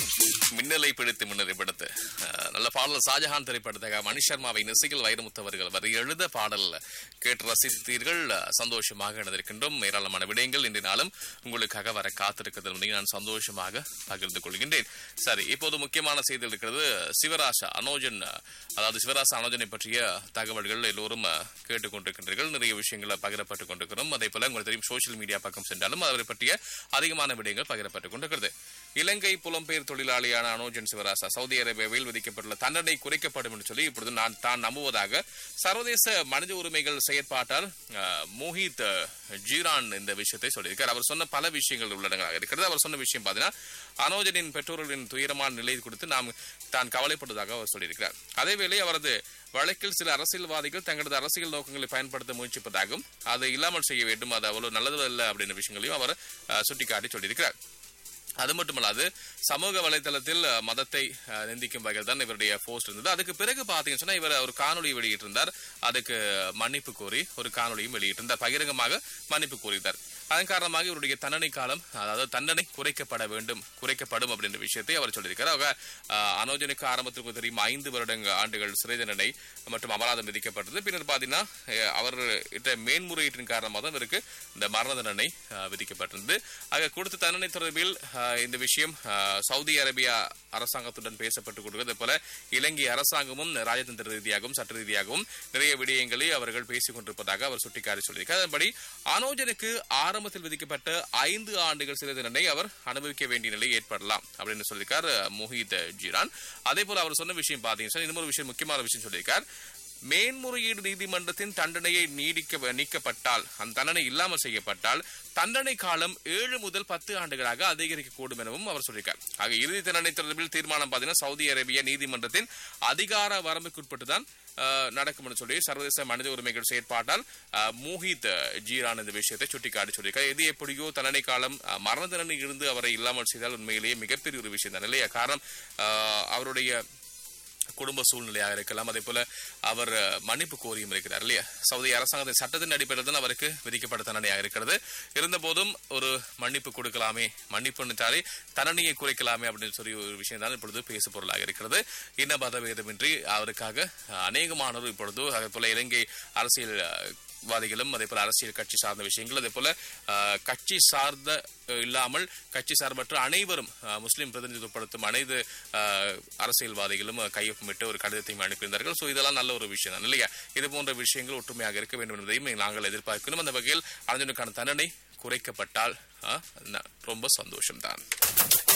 மின்னலை பிடித்து மின்னலை பிடித்து அஹ், நல்ல பாடல் ஷாஜஹான் திரைப்படத்துக்காக மணி சர்மாவை நெசிகள் வைரமுத்தவர்கள் வரி எழுத பாடல் கேட்டு ரசித்தீர்கள் அஹ், சந்தோஷமாக இணைந்திருக்கின்றோம் ஏராளமான விடயங்கள் இன்றைய நாளும் உங்களுக்காக வர காத்திருக்கிறது என்பதை நான் சந்தோஷமாக பகிர்ந்து கொள்கின்றேன் சரி இப்போது முக்கியமான செய்தி இருக்கிறது சிவராசா அனோஜன் அஹ், அதாவது சிவராசா அனோஜனை பற்றிய தகவல்கள் எல்லோரும் அஹ், கேட்டுக்கொண்டிருக்கின்றீர்கள் நிறைய விஷயங்களை பகிரப்பட்டுக் கொண்டிருக்கிறோம் அதே போல உங்களுக்கு தெரியும் சோசியல் மீடியா பக்கம் சென்றாலும் அவரை பற்றிய அதிகமான விடயங்கள் பகிரப்பட்டுக் கொண்டிருக்கிறது இலங்கை புலம்பெயர் தொழிலாளியான அனோஜன் சிவராசா சவுதி அரேபியாவில் விதிக்கப்பட்டுள்ள தண்டனை குறைக்கப்படும் என்று சொல்லி இப்பொழுது நான் தான் நம்புவதாக சர்வதேச மனித உரிமைகள் செயற்பாட்டால் அஹ், மோஹித் அஹ், ஜீரான் இந்த விஷயத்தை சொல்லியிருக்கார் அவர் சொன்ன பல விஷயங்கள் உள்ளடங்களாக இருக்கிறது அவர் சொன்ன விஷயம் பார்த்தீங்கன்னா அனோஜனின் பெற்றோர்களின் துயரமான நிலை குறித்து நாம் தான் கவலைப்படுவதாக அவர் சொல்லியிருக்கிறார் அதேவேளை அவரது வழக்கில் சில அரசியல்வாதிகள் தங்களது அரசியல் நோக்கங்களை பயன்படுத்த முயற்சிப்பதாகவும் அதை இல்லாமல் செய்ய வேண்டும் அது அவ்வளவு நல்லது அல்ல அப்படின்ற விஷயங்களையும் அவர் அஹ், சுட்டிக்காட்டி சொல்லியிருக்கிறார் அது மட்டுமல்லாது சமூக வலைதளத்தில் அஹ், மதத்தை அஹ், நிந்திக்கும் வகையில் தான் இவருடைய போஸ்ட் இருந்தது அதுக்கு பிறகு பாத்தீங்கன்னு சொன்னா இவர் ஒரு காணொலி வெளியிட்டிருந்தார் அதுக்கு மன்னிப்பு கோரி ஒரு காணொலியும் வெளியிட்டிருந்தார் பகிரங்கமாக மன்னிப்பு கோரினார் அதன் காரணமாக இவருடைய தண்டனை காலம் அதாவது தண்டனை குறைக்கப்பட வேண்டும் குறைக்கப்படும் அப்படின்ற விஷயத்தை அவர் சொல்லியிருக்கார் அவங்க அஹ், அனோஜனுக்கு ஆரம்பத்திற்கு தெரியும் ஐந்து வருடங்க ஆண்டுகள் சிறை தண்டனை மற்றும் அபராதம் விதிக்கப்பட்டது பின்னர் பாத்தீங்கன்னா அஹ், அவர் இட்ட மேன்முறையீட்டின் காரணமாக தான் இவருக்கு இந்த மரண தண்டனை அஹ், விதிக்கப்பட்டிருந்தது ஆக கொடுத்த தண்டனை தொடர்பில் அஹ், இந்த விஷயம் அஹ், சவுதி அரேபியா அரசாங்கத்துடன் பேசப்பட்டுக் கொண்டிருக்கிறது அதே போல இலங்கை அரசாங்கமும் ராஜதந்திர ரீதியாகவும் சட்ட ரீதியாகவும் நிறைய விடயங்களை அவர்கள் பேசிக் கொண்டிருப்பதாக அவர் சுட்டிக்காட்டி சொல்லியிருக்கார் அதன்படி அனோஜனுக்கு ஆரம்பத்தில் விதிக்கப்பட்ட ஐந்து ஆண்டுகள் சிறை தண்டனை அவர் அனுபவிக்க வேண்டிய நிலை ஏற்படலாம் அப்படின்னு சொல்லியிருக்கார் அஹ், மோஹித் ஜீரான் அதே போல அவர் சொன்ன விஷயம் பாத்தீங்கன்னா இன்னொரு விஷயம் முக்கியமான விஷயம் சொல்லியிருக்கார் மேன்முறையீடு நீதிமன்றத்தின் தண்டனையை நீடிக்க நீக்கப்பட்டால் அந்த தண்டனை இல்லாமல் செய்யப்பட்டால் தண்டனை காலம் ஏழு முதல் பத்து ஆண்டுகளாக அதிகரிக்கக்கூடும் எனவும் அவர் சொல்லியிருக்கார் ஆக இறுதி தண்டனை தொடர்பில் தீர்மானம் பார்த்தீங்கன்னா சவுதி அரேபிய நீதிமன்றத்தின் அதிகார வரம்புக்குட்பட்டு தான் அஹ், நடக்கும் என்று சொல்லி சர்வதேச மனித உரிமைகள் செயற்பாட்டால் அஹ், மோஹித் ஜீரான் இந்த விஷயத்தை சுட்டிக்காட்டி சொல்லியிருக்கார் எது எப்படியோ தண்டனை காலம் அஹ், மரண தண்டனை இருந்து அவரை இல்லாமல் செய்தால் உண்மையிலேயே மிகப்பெரிய ஒரு விஷயம் தான் இல்லையா காரணம் அஹ், அவருடைய குடும்ப சூழ்நிலையாக இருக்கலாம் அதே போல அவர் அஹ், மன்னிப்பு கோரியும் இருக்கிறார் இல்லையா சவுதி அரசாங்கத்தின் சட்டத்தின் அடிப்படையில் தான் அவருக்கு விதிக்கப்பட்ட தண்டனையாக இருக்கிறது இருந்தபோதும் ஒரு மன்னிப்பு கொடுக்கலாமே மன்னிப்பு நினைத்தாலே தண்டனையை குறைக்கலாமே அப்படின்னு சொல்லி ஒரு விஷயம் தான் இப்பொழுது பேசு பொருளாக இருக்கிறது இன்ன பதவேதமின்றி அவருக்காக அஹ், அநேகமானோர் இப்பொழுது அதே போல இலங்கை அரசியல் அஹ், வாதிகளும் அதே போல அரசியல் கட்சி சார்ந்த விஷயங்கள் அதே போல அஹ், கட்சி சார்ந்த அஹ், இல்லாமல் கட்சி சார்பற்ற அனைவரும் அஹ், முஸ்லிம் பிரதிநிதித்துவப்படுத்தும் அனைத்து அஹ், அரசியல்வாதிகளும் அஹ், கையொப்பமிட்டு ஒரு கடிதத்தையும் அனுப்பியிருந்தார்கள் ஸோ இதெல்லாம் நல்ல ஒரு விஷயம் தான் இல்லையா இது போன்ற விஷயங்கள் ஒற்றுமையாக இருக்க வேண்டும் என்பதையும் நாங்கள் எதிர்பார்க்கணும் அந்த வகையில் அர்ஜுனுக்கான தண்டனை குறைக்கப்பட்டால் அஹ், ந- ரொம்ப சந்தோஷம்தான்